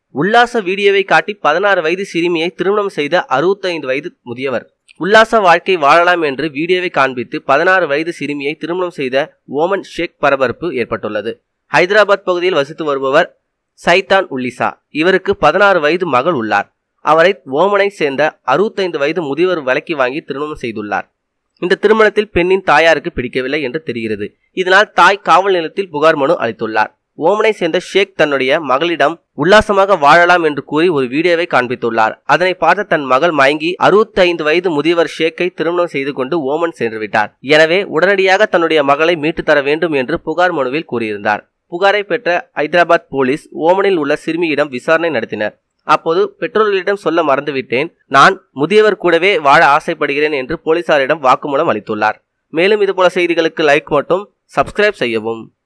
உல்லாச வீடியோவை காட்டி பதினாறு வயது சிறுமியை திருமணம் செய்த அறுபத்தைந்து வயது முதியவர் உல்லாச வாழ்க்கை வாழலாம் என்று வீடியோவை காண்பித்து பதினாறு வயது சிறுமியை திருமணம் செய்த ஓமன் ஷேக் பரபரப்பு ஏற்பட்டுள்ளது ஹைதராபாத் பகுதியில் வசித்து வருபவர் சைதான் உல்லிசா இவருக்கு பதினாறு வயது மகள் உள்ளார் அவரை ஓமனை சேர்ந்த அறுபத்தைந்து வயது முதியவர் விலைக்கு வாங்கி திருமணம் செய்துள்ளார் இந்த திருமணத்தில் பெண்ணின் தாயாருக்கு பிடிக்கவில்லை என்று தெரிகிறது இதனால் தாய் காவல் நிலையத்தில் புகார் மனு அளித்துள்ளார் ஓமனை சேர்ந்த ஷேக் தன்னுடைய மகளிடம் உல்லாசமாக வாழலாம் என்று கூறி ஒரு வீடியோவை காண்பித்துள்ளார் அதனை பார்த்த தன் மகள் மயங்கி அறுபத்தி ஐந்து வயது முதியவர் ஷேக்கை திருமணம் செய்து கொண்டு ஓமன் சென்று விட்டார் எனவே உடனடியாக தன்னுடைய மகளை மீட்டு தர வேண்டும் என்று புகார் மனுவில் கூறியிருந்தார் புகாரை பெற்ற ஐதராபாத் போலீஸ் ஓமனில் உள்ள சிறுமியிடம் விசாரணை நடத்தினர் அப்போது பெற்றோர்களிடம் சொல்ல மறந்துவிட்டேன் நான் முதியவர் கூடவே வாழ ஆசைப்படுகிறேன் என்று போலீசாரிடம் வாக்குமூலம் அளித்துள்ளார் மேலும் இதுபோல செய்திகளுக்கு லைக் மட்டும் சப்ஸ்கிரைப் செய்யவும்